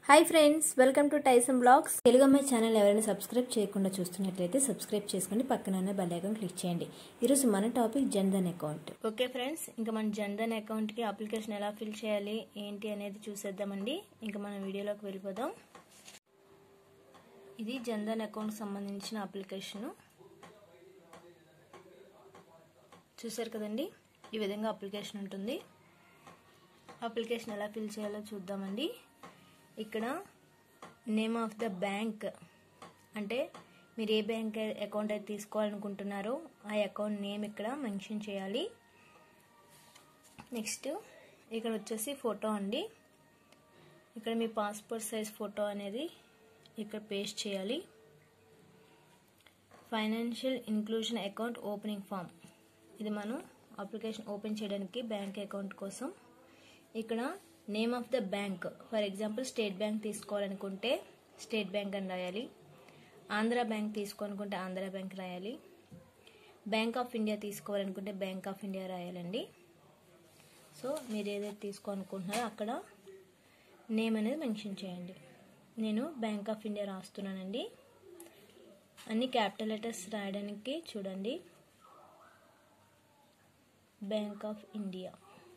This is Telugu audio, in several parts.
hi friends welcome to Tyson blogs Telugu అమ్మాయి ఛానల్ ఎవరైనా సబ్స్క్రైబ్ చేయకుండా చూస్తున్నట్లయితే సబ్స్క్రైబ్ చేసుకుని పక్కన ఉన్న బెల్ ఐకాన్ క్లిక్ చేయండి ఈరోజు మన topic Jan Dhan account okay friends ఇంకా మన జన్ధన్ అకౌంట్కి అప్లికేషన్ ఎలా ఫిల్ చేయాలి ఏంటి అనేది చూసేద్దామండి ఇంకా మనం వీడియోలోకి వెళ్ళిపోదాం ఇది జన్ధన్ అకౌంట్ సంబంధించిన అప్లికేషన్ చూసారు కదండి ఈ విధంగా అప్లికేషన్ ఉంటుంది అప్లికేషన్ ఎలా ఫిల్ చేయాలో చూద్దామండి ఇక్కడ నేమ్ ఆఫ్ ద బ్యాంక్ అంటే మీరు ఏ బ్యాంక్ అకౌంట్ అయితే తీసుకోవాలనుకుంటున్నారో ఆ అకౌంట్ నేమ్ ఇక్కడ మెన్షన్ చేయాలి నెక్స్ట్ ఇక్కడ వచ్చేసి ఫోటో అండి ఇక్కడ మీ పాస్పోర్ట్ సైజ్ ఫోటో అనేది ఇక్కడ పేస్ట్ చేయాలి financial inclusion account opening form ఇది మనం అప్లికేషన్ ఓపెన్ చేయడానికి బ్యాంక్ అకౌంట్ కోసం ఇక్కడ name of the bank for example state bank తీసుకోవాలనుకుంటే స్టేట్ బ్యాంక్ అని రాయాలి ఆంధ్ర బ్యాంక్ తీసుకోవాలనుకుంటే ఆంధ్ర బ్యాంక్ రాయాలి బ్యాంక్ ఆఫ్ ఇండియా తీసుకోవాలనుకుంటే బ్యాంక్ ఆఫ్ ఇండియా రాయాలండి సో మీరు ఏదైతే తీసుకోవాలనుకుంటున్నారో అక్కడ నేమ్ అనేది మెన్షన్ చేయండి నేను బ్యాంక్ ఆఫ్ ఇండియా రాస్తున్నానండి అన్ని క్యాపిటల్ లెటర్స్ రాయడానికి చూడండి బ్యాంక్ ఆఫ్ ఇండియా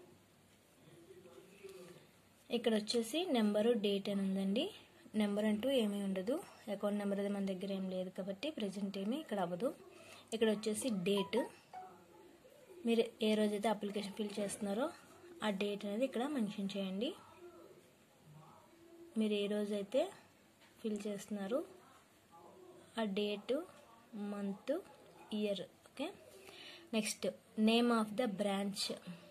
ఇక్కడ వచ్చేసి నెంబరు డేట్ అని ఉందండి నెంబర్ అంటూ ఏమీ ఉండదు అకౌంట్ నెంబర్ అది మన దగ్గర ఏం లేదు కాబట్టి ప్రజెంట్ ఏమీ ఇక్కడ అవ్వదు ఇక్కడ వచ్చేసి డేట్ మీరు ఏ రోజైతే అప్లికేషన్ ఫిల్ చేస్తున్నారో ఆ డేట్ అనేది ఇక్కడ మెన్షన్ చేయండి మీరు ఏ రోజైతే ఫిల్ చేస్తున్నారో ఆ date month year okay next name of the branch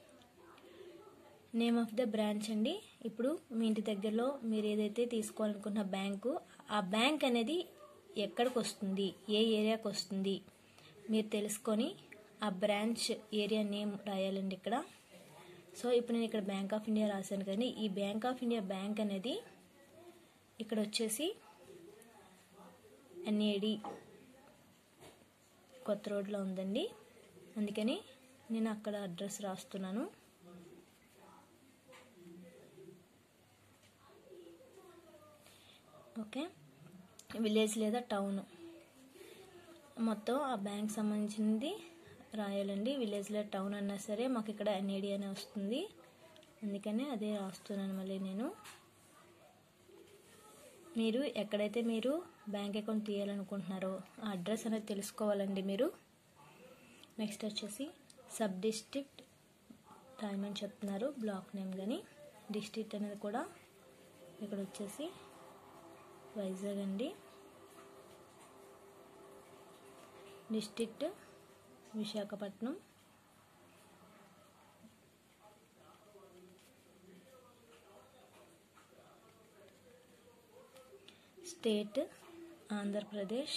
name of the branch అండి ఇప్పుడు మీ ఇంటి దగ్గరలో మీరు ఏదైతే తీసుకోవాలనుకున్న బ్యాంకు ఆ బ్యాంక్ అనేది ఎక్కడికి వస్తుంది ఏ ఏరియాకి వస్తుంది మీరు తెలుసుకొని ఆ బ్రాంచ్ ఏరియా నేమ్ రాయాలండి ఇక్కడ సో ఇప్పుడు నేను ఇక్కడ బ్యాంక్ ఆఫ్ ఇండియా రాశాను కానీ ఈ బ్యాంక్ ఆఫ్ ఇండియా బ్యాంక్ అనేది ఇక్కడ వచ్చేసి ఎన్ఏడి కొత్త రోడ్లో ఉందండి అందుకని నేను అక్కడ అడ్రస్ రాస్తున్నాను ఓకే విలేజ్ లేదా టౌన్ మొత్తం ఆ బ్యాంక్ సంబంధించింది రాయాలండి విలేజ్ లేదా టౌన్ అన్నా సరే మాకు ఇక్కడ ఎన్ఏడి అనే వస్తుంది అందుకనే అదే రాస్తున్నాను మళ్ళీ నేను మీరు ఎక్కడైతే మీరు బ్యాంక్ అకౌంట్ తీయాలనుకుంటున్నారో ఆ అడ్రస్ అనేది తెలుసుకోవాలండి మీరు నెక్స్ట్ వచ్చేసి సబ్ డిస్ట్రిక్ట్ రాయమని చెప్తున్నారు బ్లాక్ నేమ్ కానీ డిస్ట్రిక్ట్ అనేది కూడా ఇక్కడ వచ్చేసి వైజాగ్ అండి డిస్ట్రిక్ట్ విశాఖపట్నం స్టేట్ ఆంధ్రప్రదేశ్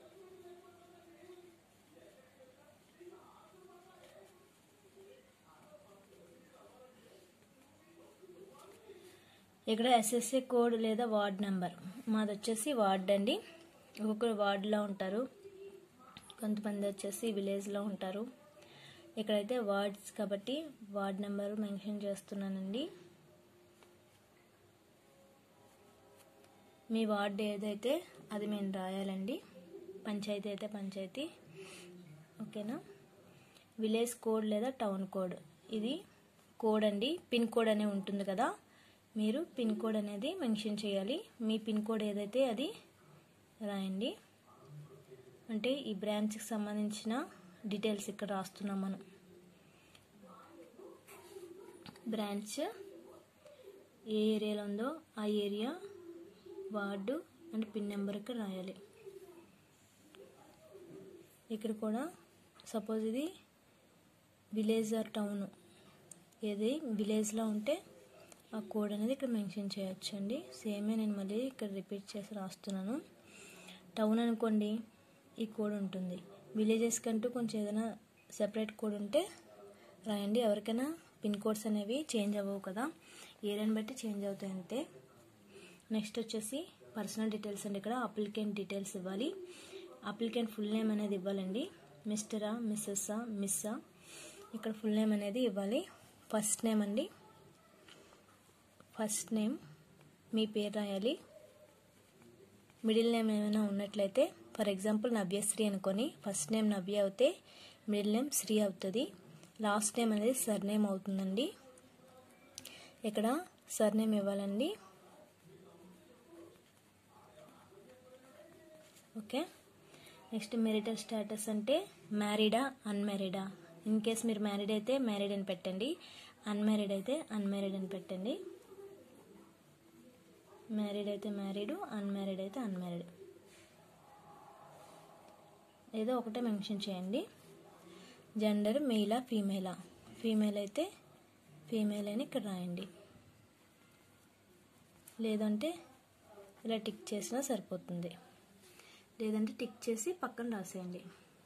ఇక్కడ ఎస్ఎస్ఏ కోడ్ లేదా వార్డ్ నెంబర్ మాది వచ్చేసి వార్డ్ అండి ఒక్కొక్కరు వార్డులో ఉంటారు కొంతమంది వచ్చేసి విలేజ్లో ఉంటారు ఇక్కడైతే వార్డ్స్ కాబట్టి వార్డ్ నెంబర్ మెన్షన్ చేస్తున్నానండి మీ వార్డ్ ఏదైతే అది మేము రాయాలండి పంచాయతీ అయితే పంచాయతీ ఓకేనా విలేజ్ కోడ్ లేదా టౌన్ కోడ్ ఇది కోడ్ అండి పిన్ కోడ్ అనే ఉంటుంది కదా మీరు పిన్ కోడ్ అనేది మెన్షన్ చేయాలి మీ పిన్ కోడ్ ఏదైతే అది రాయండి అంటే ఈ బ్రాంచ్కి సంబంధించిన డీటెయిల్స్ ఇక్కడ రాస్తున్నాం మనం బ్రాంచ్ ఏ ఏరియాలో ఉందో ఆ area ward and pin number ఇక్కడ రాయాలి ఇక్కడ కూడా సపోజ్ ఇది విలేజ్ ఆర్ టౌన్ ఏది విలేజ్లో ఉంటే ఆ కోడ్ అనేది ఇక్కడ మెన్షన్ చేయొచ్చు అండి సేమే నేను మళ్ళీ ఇక్కడ రిపీట్ చేసి రాస్తున్నాను టౌన్ అనుకోండి ఈ కోడ్ ఉంటుంది విలేజెస్ కంటూ కొంచెం ఏదైనా సెపరేట్ కోడ్ ఉంటే రాయండి ఎవరికైనా పిన్ కోడ్స్ అనేవి చేంజ్ అవ్వవు కదా ఏరియాని బట్టి చేంజ్ అవుతాయి అంతే నెక్స్ట్ వచ్చేసి పర్సనల్ డీటెయిల్స్ అండి ఇక్కడ అప్లికెంట్ డీటెయిల్స్ ఇవ్వాలి అప్లికెంట్ ఫుల్ నేమ్ అనేది ఇవ్వాలండి మిస్టరా మిస్సెస్సా మిస్సా ఇక్కడ ఫుల్ నేమ్ అనేది ఇవ్వాలి ఫస్ట్ నేమ్ అండి ఫస్ట్ నేమ్ మీ పేరు రాయాలి మిడిల్ నేమ్ ఏమైనా ఉన్నట్లయితే ఫర్ ఎగ్జాంపుల్ నవ్యశ్రీ అనుకొని ఫస్ట్ నేమ్ నవ్య అవుతే మిడిల్ నేమ్ శ్రీ అవుతుంది లాస్ట్ నేమ్ అనేది సర్ నేమ్ అవుతుందండి ఇక్కడ సర్ నేమ్ ఇవ్వాలండి ఓకే నెక్స్ట్ మెరిటల్ స్టేటస్ అంటే మ్యారీడా అన్మ్యారీడా ఇన్ కేస్ మీరు మ్యారీడ్ అయితే మ్యారీడ్ అని పెట్టండి అన్మ్యారీడ్ అయితే అన్మ్యారీడ్ అని పెట్టండి మ్యారీడ్ అయితే మ్యారీడ్ అన్మ్యారీడ్ అయితే అన్మ్యారీడ్ ఏదో ఒకటే మెన్షన్ చేయండి జెండర్ మెయిలా ఫీమేలా ఫీమేల్ అయితే ఫీమేల్ అని ఇక్కడ రాయండి లేదంటే ఇలా టిక్ చేసినా సరిపోతుంది లేదంటే టిక్ చేసి పక్కన రాసేయండి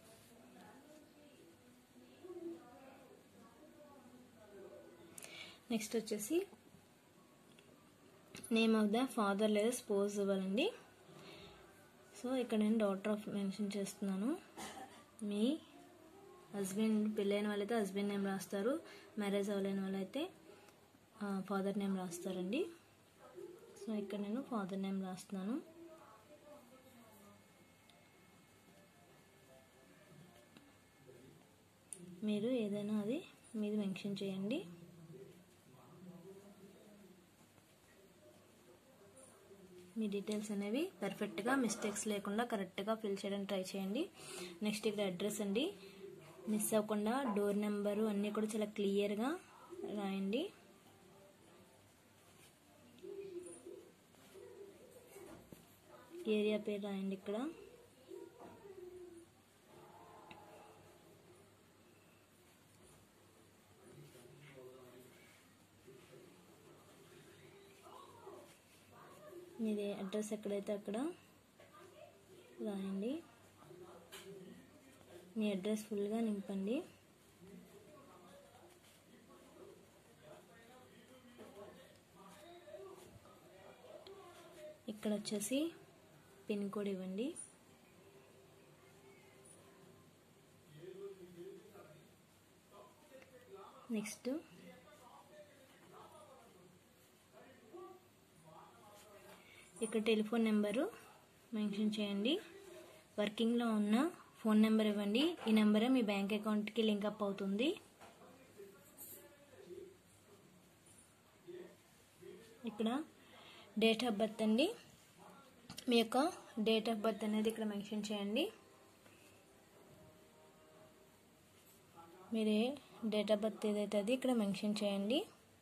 నెక్స్ట్ వచ్చేసి నేమ్ ఆఫ్ ద ఫాదర్ లేదా స్పోజ్ ఇవ్వాలండి సో ఇక్కడ నేను డాటర్ ఆఫ్ మెన్షన్ చేస్తున్నాను మీ హస్బెండ్ పెళ్ళైన వాళ్ళైతే హస్బెండ్ నేమ్ రాస్తారు మ్యారేజ్ అవ్వలేని వాళ్ళైతే ఫాదర్ నేమ్ రాస్తారండి సో ఇక్కడ నేను ఫాదర్ నేమ్ రాస్తున్నాను మీరు ఏదైనా అది మీది మెన్షన్ చేయండి మీ డీటెయిల్స్ అనేవి పర్ఫెక్ట్గా మిస్టేక్స్ లేకుండా కరెక్ట్గా ఫిల్ చేయడానికి ట్రై చేయండి నెక్స్ట్ ఇక్కడ అడ్రస్ అండి మిస్ అవ్వకుండా డోర్ నెంబరు అన్నీ కూడా చాలా క్లియర్గా రాయండి ఏరియా పేరు రాయండి ఇక్కడ మీది అడ్రస్ ఎక్కడైతే అక్కడ రాయండి మీ అడ్రస్ ఫుల్గా నింపండి ఇక్కడ వచ్చేసి పిన్ కోడ్ ఇవ్వండి నెక్స్ట్ ఇక్కడ టెలిఫోన్ నెంబరు మెన్షన్ చేయండి వర్కింగ్లో ఉన్న ఫోన్ నెంబర్ ఇవ్వండి ఈ నెంబరే మీ బ్యాంక్ అకౌంట్కి లింక్ అప్ అవుతుంది ఇక్కడ డేట్ ఆఫ్ బర్త్ అండి మీ యొక్క డేట్ ఆఫ్ బర్త్ అనేది ఇక్కడ మెన్షన్ చేయండి మీరే డేట్ ఆఫ్ బర్త్ ఏదైతే అది ఇక్కడ మెన్షన్ చేయండి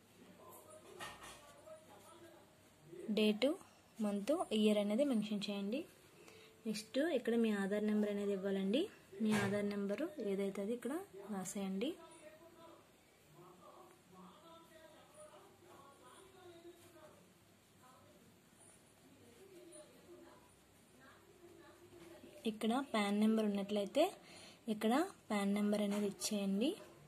డేటు మంత్ ఇయర్ అనేది మెన్షన్ చేయండి నెక్స్ట్ ఇక్కడ మీ ఆధార్ నెంబర్ అనేది ఇవ్వాలండి మీ ఆధార్ నెంబరు ఏదైతే అది ఇక్కడ రాసేయండి ఇక్కడ పాన్ నెంబర్ ఉన్నట్లయితే ఇక్కడ పాన్ నెంబర్ అనేది ఇచ్చేయండి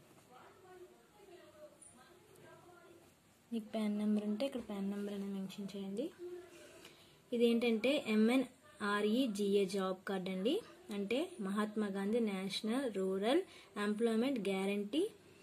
మీకు పాన్ నెంబర్ ఉంటే ఇక్కడ పాన్ నెంబర్ అనేది మెన్షన్ చేయండి ఇదేంటంటే ఎంఎన్ఆర్ఈజిఏ జాబ్ కార్డ్ అండి అంటే Mahatma Gandhi national rural employment guarantee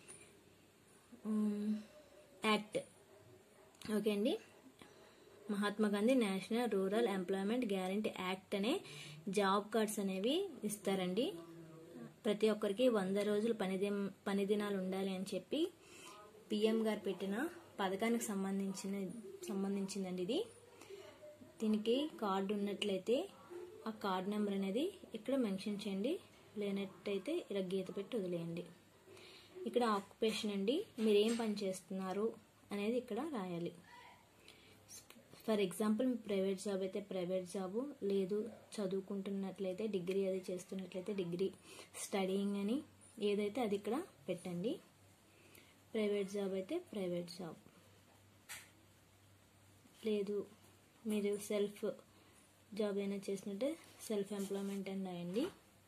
act okay అండి Mahatma Gandhi national rural employment guarantee act అనే జాబ్ కార్డ్స్ అనేవి ఇస్తారండి ప్రతి ఒక్కరికి వంద రోజులు పని పని దినాలు ఉండాలి అని చెప్పి పిఎం గారు పెట్టిన పథకానికి సంబంధించిన సంబంధించిందండి ఇది దీనికి కార్డు ఉన్నట్లయితే ఆ కార్డ్ నెంబర్ అనేది ఇక్కడ మెన్షన్ చేయండి లేనట్టయితే ఇలా గీత పెట్టి వదిలేయండి ఇక్కడ ఆక్యుపేషన్ అండి మీరు ఏం పని చేస్తున్నారు అనేది ఇక్కడ రాయాలి ఫర్ ఎగ్జాంపుల్ ప్రైవేట్ జాబ్ అయితే ప్రైవేట్ జాబు లేదు చదువుకుంటున్నట్లయితే డిగ్రీ అది చేస్తున్నట్లయితే డిగ్రీ స్టడీయింగ్ అని ఏదైతే అది ఇక్కడ పెట్టండి ప్రైవేట్ జాబ్ అయితే ప్రైవేట్ జాబ్ లేదు మీరు సెల్ఫ్ జాబ్ అయినా చేసినట్టే సెల్ఫ్ ఎంప్లాయ్మెంట్ అని రాయండి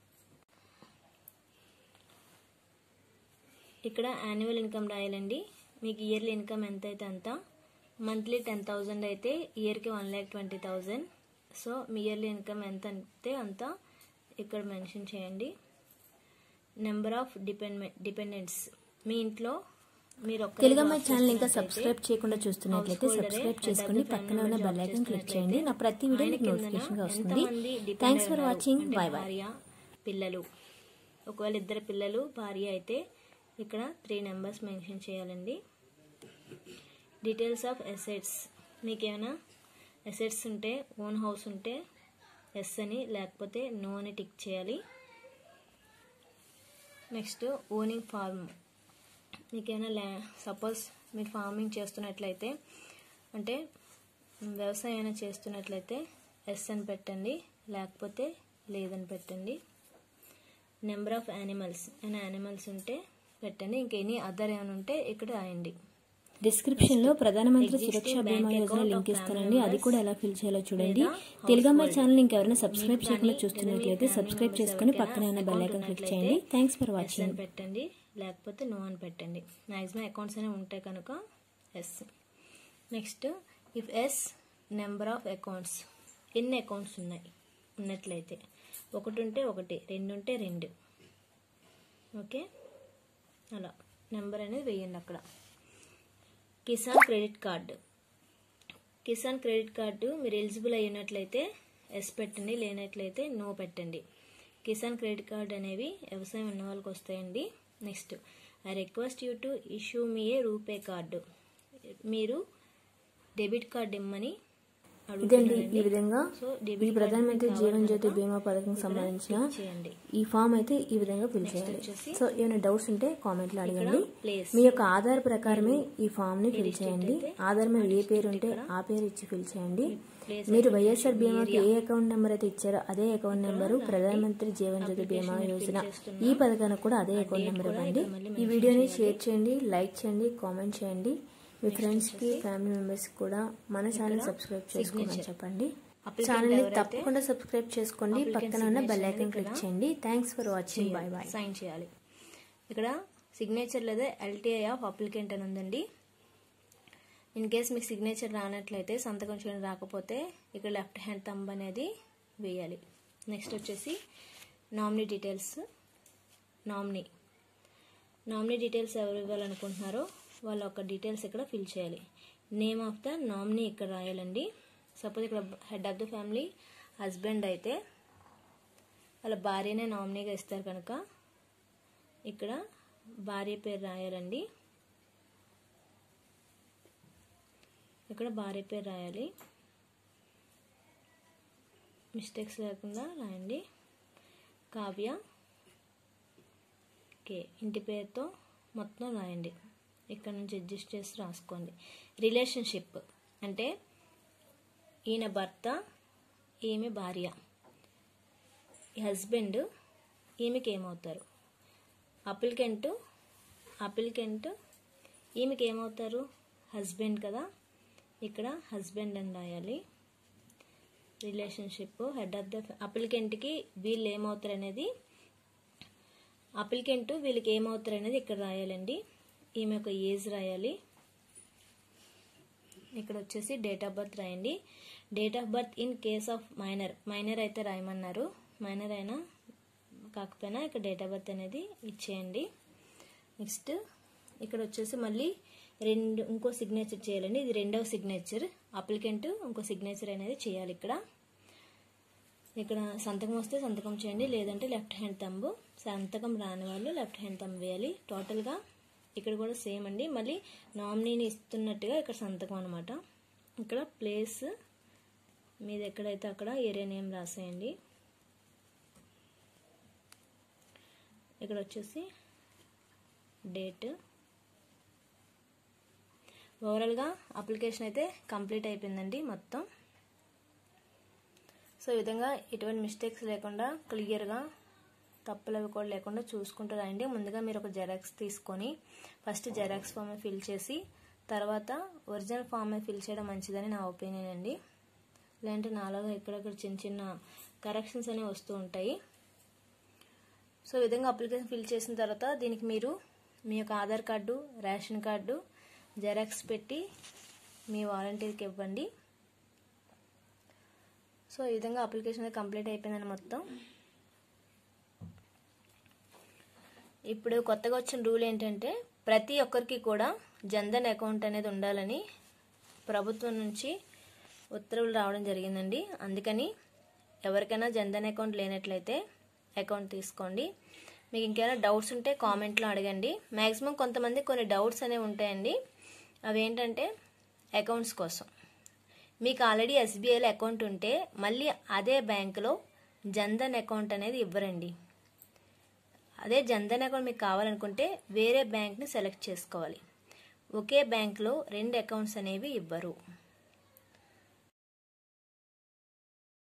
ఇక్కడ యాన్యువల్ ఇన్కమ్ రాయాలండి మీకు ఇయర్లీ ఇన్కమ్ ఎంత అయితే అంత మంత్లీ టెన్ థౌజండ్ అయితే ఇయర్కి one lakh twenty thousand so మీ ఇయర్లీ ఇన్కమ్ ఎంత అయితే అంత ఇక్కడ మెన్షన్ చేయండి నెంబర్ ఆఫ్ డిపెండ్ డిపెండెంట్స్ మీ ఇంట్లో మీరు ఒక్క తెలుగమ్మాయి ఛానల్ ఇంకా సబ్స్క్రైబ్ చేయకుండా చూస్తున్నట్లయితే సబ్స్క్రైబ్ చేసుకుని పక్కన ఉన్న బెల్ ఐకాన్ క్లిక్ చేయండి నా ప్రతి వీడియో మీకు నోటిఫికేషన్ గా వస్తుంది thanks for watching bye bye భార్య పిల్లలు ఒకవేళ ఇద్దరు పిల్లలు భార్య అయితే ఇక్కడ త్రీ నెంబర్స్ మెన్షన్ చేయాలండి డీటెయిల్స్ ఆఫ్ అసెట్స్ మీకు ఏమైనా అసెట్స్ ఉంటే ఓన్ హౌస్ ఉంటే ఎస్ అని లేకపోతే నో అని టిక్ చేయాలి నెక్స్ట్ ఓనింగ్ ఫార్మ్ మీకేమైనా ల్యా సపోజ్ మీరు ఫార్మింగ్ చేస్తున్నట్లయితే అంటే వ్యవసాయం అయినా చేస్తున్నట్లయితే ఎస్ అని పెట్టండి లేకపోతే లేదని పెట్టండి నెంబర్ ఆఫ్ యానిమల్స్ అయినా యానిమల్స్ ఉంటే పెట్టండి ఇంకా ఎనీ అదర్ ఏమైనా ఉంటే ఇక్కడ రాయండి డిస్క్రిప్షన్ లో ప్రధానమంత్రి సురక్ష బీమా యోజన లింక్ ఇస్తానండి అది కూడా ఎలా ఫిల్ చేయాలో చూడండి తెలుగమ్మాయి ఛానల్ ఇంకెవరైనా సబ్స్క్రైబ్ చేయకుండా చూస్తున్నట్లయితే సబ్స్క్రైబ్ చేసుకుని పక్కన ఉన్న బెల్ ఐకాన్ క్లిక్ చేయండి థ్యాంక్స్ ఫర్ ఎస్ వాచింగ్ అని పెట్టండి లేకపోతే నో అని పెట్టండి మ్యాక్సిమం అకౌంట్స్ అనేవి ఉంటాయి కనుక yes next if yes number of accounts ఎన్ని అకౌంట్స్ ఉన్నాయి ఉన్నట్లయితే ఒకటి ఉంటే ఒకటి రెండు ఉంటే రెండు ఓకే అలా నెంబర్ అనేది వేయండి అక్కడ Kisan credit card Kisan credit card మీరు ఎలిజిబుల్ అయినట్లయితే ఎస్ పెట్టండి లేనట్లయితే నో పెట్టండి కిసాన్ క్రెడిట్ కార్డ్ అనేవి వ్యవసాయం ఉన్న వాళ్ళకి వస్తాయండి next I request you to issue me a RuPay card మీరు డెబిట్ కార్డ్ ఇమ్మని ఇదండి ఈ విధంగా సో ఈ డెబిట్ ప్రధానమంత్రి జీవన్ జ్యోతి బీమా పథకం సంబంధించిన చేయండి ఈ ఫామ్ అయితే ఈ విధంగా ఫిల్ చేయాలి వచ్చేసి సో ఏమైనా డౌట్స్ ఉంటే కామెంట్లో అడగండి ప్లేస్ మీ యొక్క ఆధార్ ప్రకారమే ఈ ఫామ్ ని ఫిల్ చేయండి ఆధార్ మీద ఏ పేరు ఉంటే ఆ పేరు ఇచ్చి ఫిల్ చేయండి ప్లేస్ మీరు వైఎస్ఆర్ బీమాకి ఏ అకౌంట్ నెంబర్ అయితే ఇచ్చారో అదే అకౌంట్ నెంబరు ప్రధానమంత్రి జీవన్ జ్యోతి బీమా యోజన ఈ పథకానికి కూడా అదే అకౌంట్ నెంబర్ ఇవ్వండి ఈ వీడియోని షేర్ చేయండి లైక్ చేయండి కామెంట్ చేయండి మీ ఫ్రెండ్స్ కి ఫ్యామిలీ మెంబర్స్ కూడా మన ఛానల్ సబ్స్క్రైబ్ చేసుకోమని చెప్పండి ఛానల్ ని తప్పకుండా సబ్స్క్రైబ్ చేసుకోండి పక్కన ఉన్న బెల్ ఐకాన్ క్లిక్ చేయండి thanks for watching bye bye sign చేయాలి ఇక్కడ సిగ్నేచర్ లేదా ఎల్టీఐ ఆఫ్ అప్లికెంట్ అని ఉందండి ఇన్ కేస్ మీకు సిగ్నేచర్ రానట్లయితే సంతకం చేయడం రాకపోతే ఇక్కడ లెఫ్ట్ హ్యాండ్ తంబ్ అనేది వేయాలి నెక్స్ట్ వచ్చేసి nominee details nominee nominee details ఎవరు ఇవ్వాలనుకుంటున్నారో వాళ్ళ యొక్క డీటెయిల్స్ ఇక్కడ ఫిల్ చేయాలి నేమ్ ఆఫ్ ద నామినీ ఇక్కడ రాయాలండి సపోజ్ ఇక్కడ head of the family husband అయితే వాళ్ళ భార్యనే నామినీగా ఇస్తారు కనుక ఇక్కడ భార్య పేరు రాయాలండి ఇక్కడ భార్య పేరు రాయాలి మిస్టేక్స్ లేకుండా రాయండి కావ్య కే ఇంటి పేరుతో మొత్తం రాయండి ఇక్కడ నుంచి అడ్జస్ట్ చేసి రాసుకోండి రిలేషన్షిప్ అంటే ఈయన భర్త ఈమె భార్య ఈ హస్బెండ్ ఈమెకి ఏమవుతారు అప్లికెంట్ అప్లికెంట్ ఈమెకి ఏమవుతారు హస్బెండ్ కదా ఇక్కడ హస్బెండ్ అని రాయాలి రిలేషన్షిప్ హెడ్ ఆఫ్ ద అప్లికెంట్కి వీళ్ళు ఏమవుతారు అనేది అప్లికెంట్ వీళ్ళకి ఏమవుతారు అనేది ఇక్కడ రాయాలండి ఈమె యొక్క ఏజ్ రాయాలి ఇక్కడ వచ్చేసి డేట్ ఆఫ్ బర్త్ రాయండి date of birth in case of minor minor అయితే రాయమన్నారు మైనర్ అయినా కాకపోయినా ఇక్కడ డేట్ ఆఫ్ బర్త్ అనేది ఇచ్చేయండి నెక్స్ట్ ఇక్కడ వచ్చేసి మళ్ళీ రెండు ఇంకో సిగ్నేచర్ చేయాలండి ఇది రెండవ సిగ్నేచర్ అప్లికెంట్ ఇంకో సిగ్నేచర్ అనేది చేయాలి ఇక్కడ ఇక్కడ సంతకం వస్తే సంతకం చేయండి లేదంటే లెఫ్ట్ హ్యాండ్ తంబు సంతకం రాని వాళ్ళు లెఫ్ట్ హ్యాండ్ తంబు వేయాలి టోటల్గా ఇక్కడ కూడా సేమ్ అండి మళ్ళీ నామినీని ఇస్తున్నట్టుగా ఇక్కడ సంతకం అనమాట ఇక్కడ ప్లేస్ మీది ఎక్కడైతే అక్కడ ఏరియా నేమ్ రాసేయండి ఇక్కడ వచ్చేసి డేట్ ఓవరాల్గా అప్లికేషన్ అయితే కంప్లీట్ అయిపోయిందండి మొత్తం సో ఈ విధంగా ఎటువంటి మిస్టేక్స్ లేకుండా క్లియర్గా తప్పులు అవి కూడా లేకుండా చూసుకుంటూ రాయండి ముందుగా మీరు ఒక జెరాక్స్ తీసుకొని ఫస్ట్ జెరాక్స్ ఫామ్ ఫిల్ చేసి తర్వాత ఒరిజినల్ ఫామ్ ఫిల్ చేయడం మంచిదని నా ఒపీనియన్ అండి లేదంటే నాలుగు ఇక్కడక్కడ చిన్న చిన్న కరెక్షన్స్ అనేవి వస్తూ ఉంటాయి సో ఈ విధంగా అప్లికేషన్ ఫిల్ చేసిన తర్వాత దీనికి మీరు మీ యొక్క Aadhaar card ration card xerox పెట్టి మీ వాలంటీర్కి ఇవ్వండి సో ఈ విధంగా అప్లికేషన్ కంప్లీట్ అయిపోయిందని మొత్తం ఇప్పుడు కొత్తగా వచ్చిన రూల్ ఏంటంటే ప్రతి ఒక్కరికి కూడా జన్ధన్ అకౌంట్ అనేది ఉండాలని ప్రభుత్వం నుంచి ఉత్తర్వులు రావడం జరిగిందండి అందుకని ఎవరికైనా జన్ధన్ అకౌంట్ లేనట్లయితే అకౌంట్ తీసుకోండి మీకు ఇంకేమైనా డౌట్స్ ఉంటే కామెంట్లో అడగండి మ్యాక్సిమం కొంతమంది కొన్ని డౌట్స్ అనేవి ఉంటాయండి అవి ఏంటంటే అకౌంట్స్ కోసం మీకు ఆల్రెడీ ఎస్బీఐలో అకౌంట్ ఉంటే మళ్ళీ అదే బ్యాంకులో జన్ధన్ అకౌంట్ అనేది ఇవ్వరండి అదే జన్ధన్ అకౌంట్ మీకు కావాలనుకుంటే వేరే బ్యాంక్ని సెలెక్ట్ చేసుకోవాలి ఒకే బ్యాంక్లో రెండు అకౌంట్స్ అనేవి ఇవ్వరు